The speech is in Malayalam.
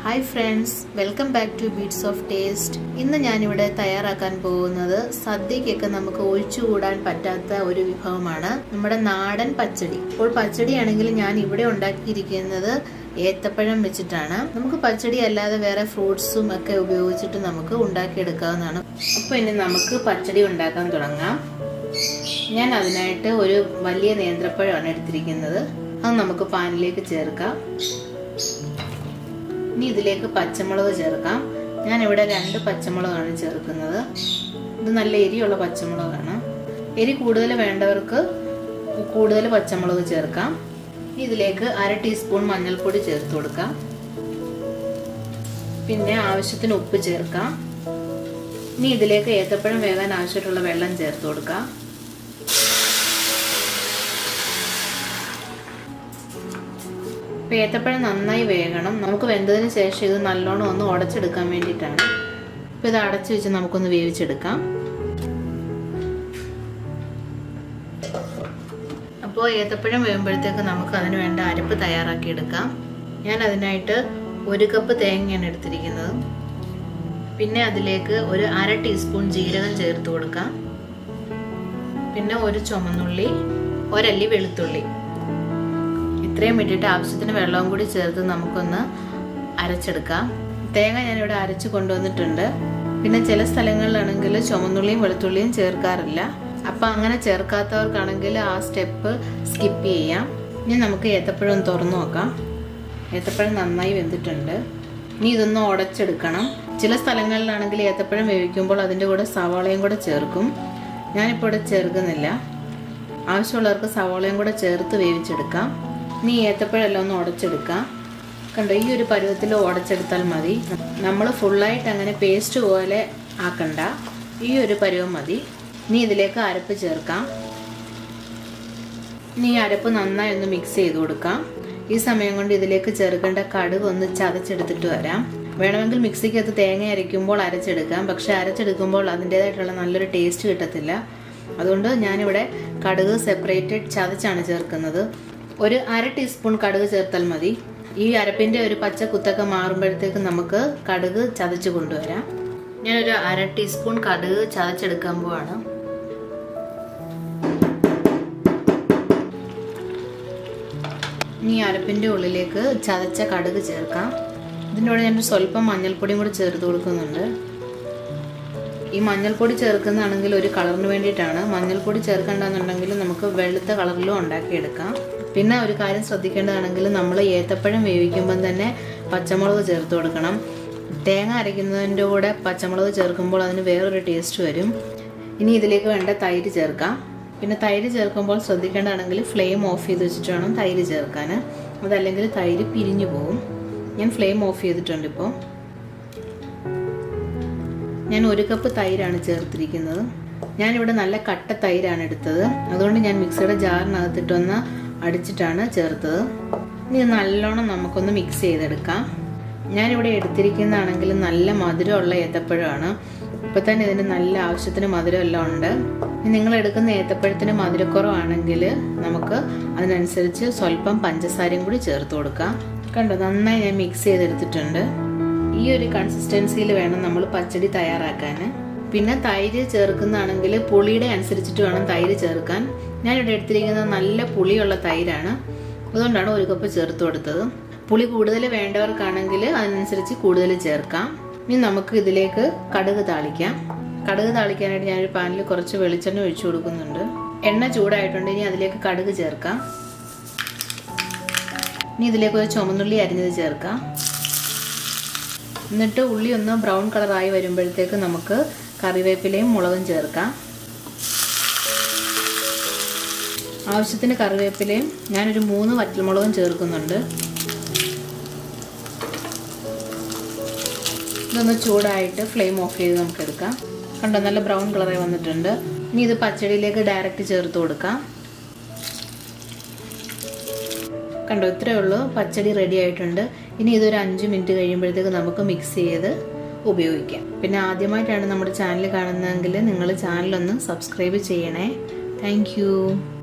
hi friends welcome back to beats of taste ഇന്ന് ഞാനിവിടെ തയ്യാറാക്കാൻ പോകുന്നത് സദ്യക്കൊക്കെ നമുക്ക് ഒഴിച്ചുകൂടാൻ പറ്റാത്ത ഒരു വിഭവമാണ് നമ്മുടെ നാടൻ പച്ചടി ഇപ്പോൾ പച്ചടിയാണെങ്കിൽ ഞാൻ ഇവിടെ ഉണ്ടാക്കിയിരിക്കുന്നത് ഏത്തപ്പഴം വെച്ചിട്ടാണ് നമുക്ക് പച്ചടി അല്ലാതെ വേറെ ഫ്രൂട്ട്സും ഒക്കെ ഉപയോഗിച്ചിട്ട് നമുക്ക് ഉണ്ടാക്കിയെടുക്കാവുന്നതാണ് അപ്പോൾ ഇനി നമുക്ക് പച്ചടി ഉണ്ടാക്കാൻ തുടങ്ങാം ഞാൻ അതിനായിട്ട് ഒരു വലിയ നേന്ത്രപ്പഴമാണ് എടുത്തിരിക്കുന്നത് അത് നമുക്ക് പാനിലേക്ക് ചേർക്കാം ഇനി ഇതിലേക്ക് പച്ചമുളക് ചേർക്കാം ഞാൻ ഇവിടെ രണ്ട് പച്ചമുളകാണ് ചേർക്കുന്നത് ഇത് നല്ല എരിയുള്ള പച്ചമുളകാണ് എരി കൂടുതൽ വേണ്ടവർക്ക് കൂടുതൽ പച്ചമുളക് ചേർക്കാം ഇതിലേക്ക് അര ടീസ്പൂൺ മഞ്ഞൾപ്പൊടി ചേർത്ത് കൊടുക്കാം പിന്നെ ആവശ്യത്തിന് ഉപ്പ് ചേർക്കാം ഇനി ഇതിലേക്ക് ഏത്തപ്പഴം വേകാൻ ആവശ്യമായിട്ടുള്ള വെള്ളം ചേർത്ത് കൊടുക്കാം ഏത്തപ്പഴം നന്നായി വേകണം നമുക്ക് വെന്തതിന് ശേഷം ഇത് നല്ലോണം ഒന്ന് ഉടച്ചെടുക്കാൻ വേണ്ടിയിട്ടാണ് അപ്പോൾ ഇത് അടച്ചു വെച്ച് നമുക്കൊന്ന് വേവിച്ചെടുക്കാം അപ്പോൾ ഏത്തപ്പഴം വേകുമ്പോഴത്തേക്ക് നമുക്ക് അതിന് വേണ്ട അരപ്പ് തയ്യാറാക്കി എടുക്കാം ഞാൻ അതിനായിട്ട് ഒരു കപ്പ് തേങ്ങയാണ് എടുത്തിരിക്കുന്നത് പിന്നെ അതിലേക്ക് ഒരു അര ടീസ്പൂൺ ജീരകം ചേർത്ത് കൊടുക്കാം പിന്നെ ഒരു ചുമന്നുള്ളി ഒരല്ലി വെളുത്തുള്ളി ഇത്രയും ഇട്ടിട്ട് ആവശ്യത്തിന് വെള്ളവും കൂടി ചേർത്ത് നമുക്കൊന്ന് അരച്ചെടുക്കാം തേങ്ങ ഞാനിവിടെ അരച്ച് കൊണ്ടുവന്നിട്ടുണ്ട് പിന്നെ ചില സ്ഥലങ്ങളിലാണെങ്കിൽ ചുമന്നുള്ളിയും വെളുത്തുള്ളിയും ചേർക്കാറില്ല അപ്പം അങ്ങനെ ചേർക്കാത്തവർക്കാണെങ്കിൽ ആ സ്റ്റെപ്പ് സ്കിപ്പ് ചെയ്യാം ഇനി നമുക്ക് ഏത്തപ്പഴം ഒന്ന് തുറന്നു നോക്കാം ഏത്തപ്പഴം നന്നായി വെന്തിട്ടുണ്ട് ഇനി ഇതൊന്ന് ഉടച്ചെടുക്കണം ചില സ്ഥലങ്ങളിലാണെങ്കിൽ ഏത്തപ്പഴം വേവിക്കുമ്പോൾ അതിൻ്റെ കൂടെ സവാളയും കൂടെ ചേർക്കും ഞാനിപ്പോൾ ഇവിടെ ചേർക്കുന്നില്ല ആവശ്യമുള്ളവർക്ക് സവാളയും കൂടെ ചേർത്ത് വേവിച്ചെടുക്കാം ഇനി ഏത്തപ്പഴമെല്ലാം ഒന്ന് ഉടച്ചെടുക്കാം കണ്ടോ ഈ ഒരു പരുവത്തിൽ ഉടച്ചെടുത്താൽ മതി നമ്മൾ ഫുള്ളായിട്ട് അങ്ങനെ പേസ്റ്റ് പോലെ ആക്കണ്ട ഈ ഒരു പരുവം മതി ഇനി ഇതിലേക്ക് അരപ്പ് ചേർക്കാം ഇനി ഈ അരപ്പ് നന്നായി ഒന്ന് മിക്സ് ചെയ്ത് കൊടുക്കാം ഈ സമയം കൊണ്ട് ഇതിലേക്ക് ചേർക്കേണ്ട കടുക് ഒന്ന് ചതച്ചെടുത്തിട്ട് വരാം വേണമെങ്കിൽ മിക്സിക്കകത്ത് തേങ്ങ അരയ്ക്കുമ്പോൾ അരച്ചെടുക്കാം പക്ഷെ അരച്ചെടുക്കുമ്പോൾ അതിൻ്റേതായിട്ടുള്ള നല്ലൊരു ടേസ്റ്റ് കിട്ടത്തില്ല അതുകൊണ്ട് ഞാനിവിടെ കടുക് സെപ്പറേറ്റഡ് ചതച്ചാണ് ചേർക്കുന്നത് ഒരു അര ടീസ്പൂൺ കടുക് ചേർത്താൽ മതി ഈ അരപ്പിൻ്റെ ഒരു പച്ച കുത്തൊക്കെ മാറുമ്പോഴത്തേക്ക് നമുക്ക് കടുക് ചതച്ച് കൊണ്ടുവരാം ഞാനൊരു അര ടീസ്പൂൺ കടുക് ചതച്ചെടുക്കാൻ പോവാണ് ഇനി അരപ്പിൻ്റെ ഉള്ളിലേക്ക് ചതച്ച കടുക് ചേർക്കാം ഇതിൻ്റെ കൂടെ ഞാൻ സ്വല്പം മഞ്ഞൾപ്പൊടിയും കൂടി ചേർത്ത് കൊടുക്കുന്നുണ്ട് ഈ മഞ്ഞൾപ്പൊടി ചേർക്കുന്നതാണെങ്കിൽ ഒരു കളറിന് വേണ്ടിയിട്ടാണ് മഞ്ഞൾപ്പൊടി ചേർക്കേണ്ടെന്നുണ്ടെങ്കിൽ നമുക്ക് വെളുത്ത കളറിലും ഉണ്ടാക്കിയെടുക്കാം പിന്നെ ഒരു കാര്യം ശ്രദ്ധിക്കേണ്ടതാണെങ്കിൽ നമ്മൾ ഏത്തപ്പഴം വേവിക്കുമ്പം തന്നെ പച്ചമുളക് ചേർത്ത് കൊടുക്കണം തേങ്ങ അരയ്ക്കുന്നതിൻ്റെ കൂടെ പച്ചമുളക് ചേർക്കുമ്പോൾ അതിന് വേറൊരു ടേസ്റ്റ് വരും ഇനി ഇതിലേക്ക് വേണ്ട തൈര് ചേർക്കാം പിന്നെ തൈര് ചേർക്കുമ്പോൾ ശ്രദ്ധിക്കേണ്ടതാണെങ്കിൽ ഫ്ലെയിം ഓഫ് ചെയ്ത് വെച്ചിട്ട് വേണം തൈര് ചേർക്കാൻ അതല്ലെങ്കിൽ തൈര് പിരിഞ്ഞു പോകും ഞാൻ ഫ്ലെയിം ഓഫ് ചെയ്തിട്ടുണ്ട് ഇപ്പോൾ ഞാൻ ഒരു കപ്പ് തൈരാണ് ചേർത്തിരിക്കുന്നത് ഞാനിവിടെ നല്ല കട്ട തൈരാണ് എടുത്തത് അതുകൊണ്ട് ഞാൻ മിക്സിയുടെ ജാറിനകത്തിട്ടൊന്ന് അടിച്ചിട്ടാണ് ചേർത്തത് ഇനി നല്ലോണം നമുക്കൊന്ന് മിക്സ് ചെയ്തെടുക്കാം ഞാനിവിടെ എടുത്തിരിക്കുന്നതാണെങ്കിൽ നല്ല മധുരമുള്ള ഏത്തപ്പഴമാണ് ഇപ്പം തന്നെ ഇതിന് നല്ല ആവശ്യത്തിന് മധുരം എല്ലാം ഉണ്ട് നിങ്ങൾ എടുക്കുന്ന ഏത്തപ്പഴത്തിന് മധുരക്കുറവാണെങ്കിൽ നമുക്ക് അതിനനുസരിച്ച് സ്വല്പം പഞ്ചസാരയും കൂടി ചേർത്ത് കൊടുക്കാം കണ്ടോ നന്നായി ഞാൻ മിക്സ് ചെയ്തെടുത്തിട്ടുണ്ട് ഈ ഒരു കൺസിസ്റ്റൻസിയിൽ വേണം നമ്മൾ പച്ചടി തയ്യാറാക്കാൻ പിന്നെ തൈര് ചേർക്കുന്നതാണെങ്കിൽ പുളിയുടെ അനുസരിച്ചിട്ട് വേണം തൈര് ചേർക്കാൻ ഞാനിവിടെ എടുത്തിരിക്കുന്നത് നല്ല പുളിയുള്ള തൈരാണ് അതുകൊണ്ടാണ് ഒരു കപ്പ് ചേർത്ത് കൊടുത്തത് പുളി കൂടുതൽ വേണ്ടവർക്കാണെങ്കിൽ അതിനനുസരിച്ച് കൂടുതൽ ചേർക്കാം ഇനി നമുക്ക് ഇതിലേക്ക് കടുക് താളിക്കാം കടുക് താളിക്കാനായിട്ട് ഞാനൊരു പാനിൽ കുറച്ച് വെളിച്ചെണ്ണ ഒഴിച്ചു കൊടുക്കുന്നുണ്ട് എണ്ണ ചൂടായിട്ടുണ്ട് ഇനി അതിലേക്ക് കടുക് ചേർക്കാം ഇനി ഇതിലേക്ക് ഒരു ചുമന്നുള്ളി അരിഞ്ഞത് ചേർക്കാം എന്നിട്ട് ഉള്ളി ഒന്ന് ബ്രൗൺ കളറായി വരുമ്പോഴത്തേക്ക് നമുക്ക് കറിവേപ്പിലയും മുളകും ചേർക്കാം ആവശ്യത്തിന് കറിവേപ്പിലയും ഞാനൊരു മൂന്ന് വറ്റൽമുളകും ചേർക്കുന്നുണ്ട് ഇതൊന്ന് ചൂടായിട്ട് ഫ്ലെയിം ഓഫ് ചെയ്ത് നമുക്ക് എടുക്കാം കണ്ടോ നല്ല ബ്രൗൺ കളറായി വന്നിട്ടുണ്ട് ഇനി ഇത് പച്ചടിയിലേക്ക് ഡയറക്റ്റ് ചേർത്ത് കൊടുക്കാം കണ്ടോ ഇത്രയേ ഉള്ളൂ പച്ചടി റെഡി ആയിട്ടുണ്ട് ഇനി ഇതൊരു അഞ്ച് മിനിറ്റ് കഴിയുമ്പോഴത്തേക്ക് നമുക്ക് മിക്സ് ചെയ്ത് ഉപയോഗിക്കാം പിന്നെ ആദ്യമായിട്ടാണ് നമ്മുടെ ചാനൽ കാണുന്നതെങ്കിൽ നിങ്ങൾ ചാനലൊന്ന് സബ്സ്ക്രൈബ് ചെയ്യണേ താങ്ക്